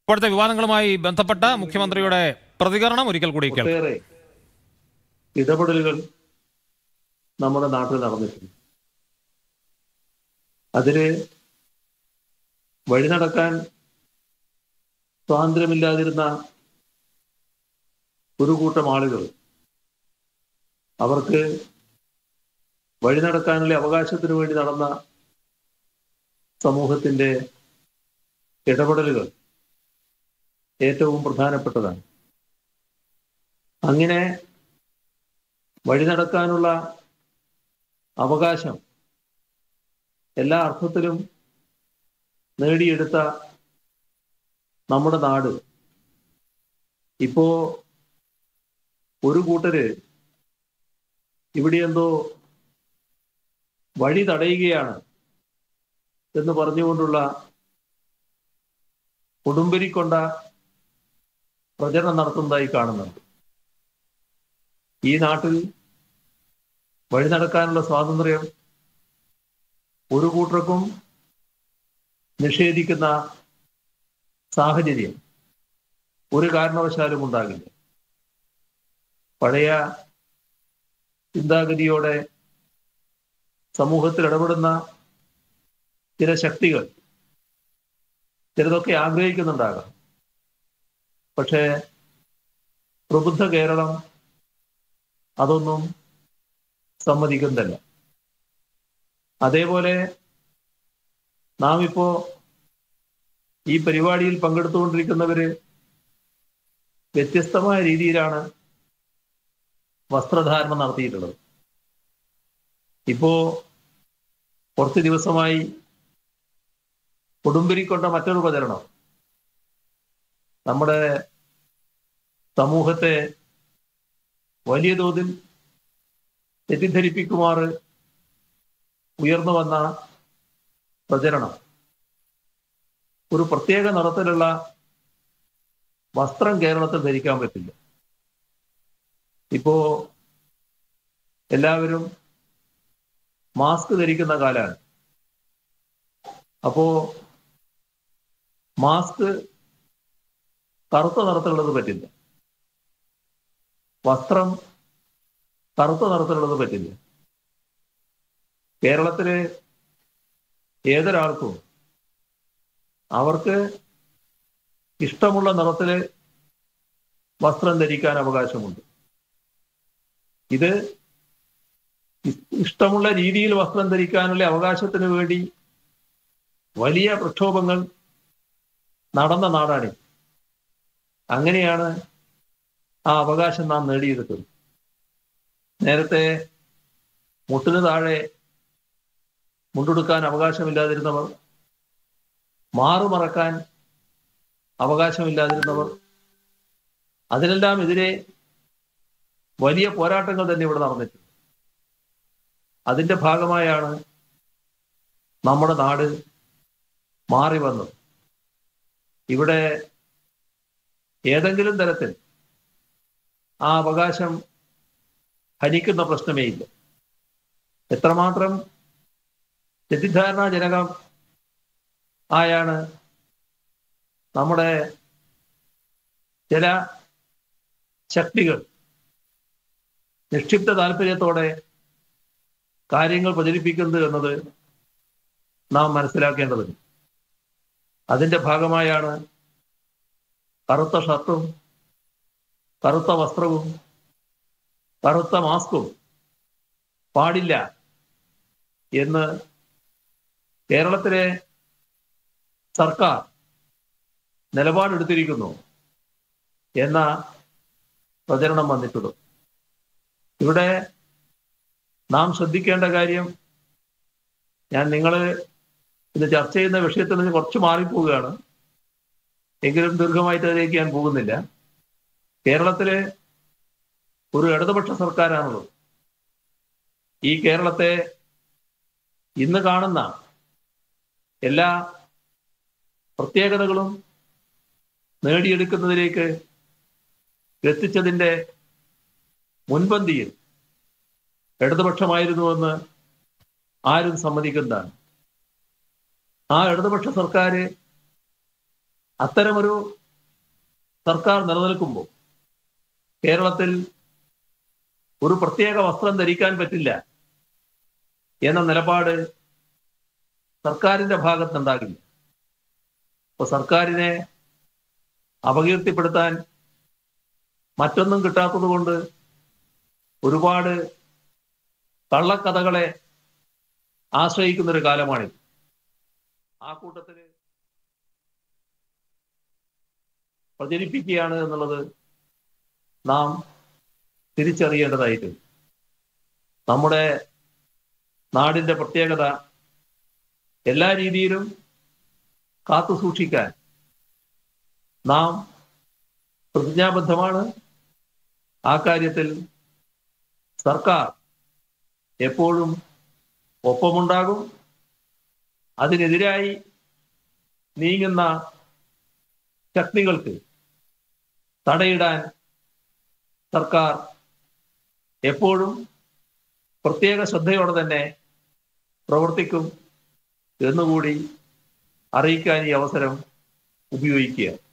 ഇപ്പോഴത്തെ വിവാദങ്ങളുമായി ബന്ധപ്പെട്ട മുഖ്യമന്ത്രിയുടെ പ്രതികരണം ഒരിക്കൽ കൂടി കേൾക്കാം ഒട്ടേറെ ഇടപെടലുകൾ നമ്മുടെ നാട്ടിൽ നടന്നിട്ടുണ്ട് അതില് വഴി നടക്കാൻ സ്വാതന്ത്ര്യമില്ലാതിരുന്ന ഒരു കൂട്ടം ആളുകൾ അവർക്ക് വഴി നടക്കാനുള്ള അവകാശത്തിന് വേണ്ടി നടന്ന സമൂഹത്തിന്റെ ഇടപെടലുകൾ ഏറ്റവും പ്രധാനപ്പെട്ടതാണ് അങ്ങനെ വഴി നടക്കാനുള്ള അവകാശം എല്ലാ അർത്ഥത്തിലും നേടിയെടുത്ത നമ്മുടെ നാട് ഇപ്പോ ഒരു കൂട്ടര് ഇവിടെ എന്തോ വഴി തടയുകയാണ് എന്ന് പറഞ്ഞുകൊണ്ടുള്ള കൊടുമ്പിരിക്കൊണ്ട പ്രചരണം നടത്തുന്നതായി കാണുന്നുണ്ട് ഈ നാട്ടിൽ വഴി നടക്കാനുള്ള സ്വാതന്ത്ര്യം ഒരു കൂട്ടർക്കും നിഷേധിക്കുന്ന സാഹചര്യം ഒരു കാരണവശാലും ഉണ്ടാകില്ല പഴയ ചിന്താഗതിയോടെ സമൂഹത്തിൽ ഇടപെടുന്ന ചില ശക്തികൾ ചിലതൊക്കെ ആഗ്രഹിക്കുന്നുണ്ടാകാം പക്ഷേ പ്രബുദ്ധ കേരളം അതൊന്നും സമ്മതിക്കുന്നതല്ല അതേപോലെ നാം ഇപ്പോ ഈ പരിപാടിയിൽ പങ്കെടുത്തുകൊണ്ടിരിക്കുന്നവര് വ്യത്യസ്തമായ രീതിയിലാണ് വസ്ത്രധാരണം നടത്തിയിട്ടുള്ളത് ഇപ്പോ കുറച്ച് ദിവസമായി കൊടുമ്പിരിക്കൊണ്ട മറ്റൊരു പ്രചരണം നമ്മുടെ സമൂഹത്തെ വലിയ തോതിൽ തെറ്റിദ്ധരിപ്പിക്കുമാറ് ഉയർന്നു വന്ന പ്രചരണം ഒരു പ്രത്യേക നിറത്തിലുള്ള വസ്ത്രം കേരളത്തിൽ ധരിക്കാൻ പറ്റില്ല ഇപ്പോ എല്ലാവരും മാസ്ക് ധരിക്കുന്ന കാലാണ് അപ്പോ മാസ്ക് കറുത്ത നിറത്തിലുള്ളത് പറ്റില്ല വസ്ത്രം കറുത്ത നിറത്തിലുള്ളത് പറ്റില്ല കേരളത്തില് ഏതൊരാൾക്കും അവർക്ക് ഇഷ്ടമുള്ള നിറത്തില് വസ്ത്രം ധരിക്കാൻ അവകാശമുണ്ട് ഇത് ഇ- ഇഷ്ടമുള്ള രീതിയിൽ വസ്ത്രം ധരിക്കാനുള്ള അവകാശത്തിന് വേണ്ടി വലിയ പ്രക്ഷോഭങ്ങൾ നടന്ന നാടാണ് അങ്ങനെയാണ് ആ അവകാശം നാം നേടിയെടുത്തത് നേരത്തെ മുട്ടിന് താഴെ മുണ്ടെടുക്കാൻ അവകാശമില്ലാതിരുന്നവർ മാറുമറക്കാൻ അവകാശമില്ലാതിരുന്നവർ അതിനെല്ലാം എതിരെ വലിയ പോരാട്ടങ്ങൾ തന്നെ ഇവിടെ നടന്നിട്ടുണ്ട് അതിന്റെ ഭാഗമായാണ് നമ്മുടെ നാട് മാറി വന്നത് ഇവിടെ ഏതെങ്കിലും തരത്തിൽ ആ അവകാശം ഹനിക്കുന്ന പ്രശ്നമേ ഇല്ല എത്രമാത്രം തെറ്റിദ്ധാരണാജനകം ആയാണ് നമ്മുടെ ചില ശക്തികൾ നിക്ഷിപ്ത താല്പര്യത്തോടെ കാര്യങ്ങൾ പ്രചരിപ്പിക്കുന്നത് എന്നത് നാം മനസ്സിലാക്കേണ്ടതുണ്ട് അതിന്റെ ഭാഗമായാണ് കറുത്ത ഷർട്ടും കറുത്ത വസ്ത്രവും കറുത്ത മാസ്കും പാടില്ല എന്ന് കേരളത്തിലെ സർക്കാർ നിലപാടെടുത്തിരിക്കുന്നു എന്ന പ്രചരണം വന്നിട്ടുള്ളൂ ഇവിടെ നാം ശ്രദ്ധിക്കേണ്ട കാര്യം ഞാൻ നിങ്ങൾ ഇത് ചർച്ച ചെയ്യുന്ന വിഷയത്തിൽ നിന്ന് കുറച്ച് മാറിപ്പോവുകയാണ് എങ്കിലും ദീർഘമായിട്ട് അതിലേക്ക് ഞാൻ പോകുന്നില്ല കേരളത്തിലെ ഒരു ഇടതുപക്ഷ സർക്കാരാണുള്ളത് ഈ കേരളത്തെ ഇന്ന് കാണുന്ന എല്ലാ പ്രത്യേകതകളും നേടിയെടുക്കുന്നതിലേക്ക് എത്തിച്ചതിന്റെ മുൻപന്തിയിൽ ഇടതുപക്ഷമായിരുന്നുവെന്ന് ആരും സമ്മതിക്കുന്നതാണ് ആ ഇടതുപക്ഷ സർക്കാർ അത്തരമൊരു സർക്കാർ നിലനിൽക്കുമ്പോൾ കേരളത്തിൽ ഒരു പ്രത്യേക വസ്ത്രം ധരിക്കാൻ പറ്റില്ല എന്ന നിലപാട് സർക്കാരിന്റെ ഭാഗത്തുണ്ടാകില്ല അപ്പൊ സർക്കാരിനെ അപകീർത്തിപ്പെടുത്താൻ മറ്റൊന്നും കിട്ടാത്തത് കൊണ്ട് ഒരുപാട് കള്ളക്കഥകളെ ആശ്രയിക്കുന്ന ഒരു കാലമാണിത് ആ കൂട്ടത്തില് പ്രചരിപ്പിക്കുകയാണ് എന്നുള്ളത് നാം തിരിച്ചറിയേണ്ടതായിട്ടുണ്ട് നമ്മുടെ നാടിന്റെ പ്രത്യേകത എല്ലാ രീതിയിലും കാത്തു സൂക്ഷിക്കാൻ നാം പ്രതിജ്ഞാബദ്ധമാണ് ആ കാര്യത്തിൽ സർക്കാർ എപ്പോഴും ഒപ്പമുണ്ടാകും അതിനെതിരായി നീങ്ങുന്ന ശക്തികൾക്ക് തടയിടാൻ സർക്കാർ എപ്പോഴും പ്രത്യേക ശ്രദ്ധയോടെ തന്നെ പ്രവർത്തിക്കും എന്നുകൂടി അറിയിക്കാൻ ഈ അവസരം ഉപയോഗിക്കുക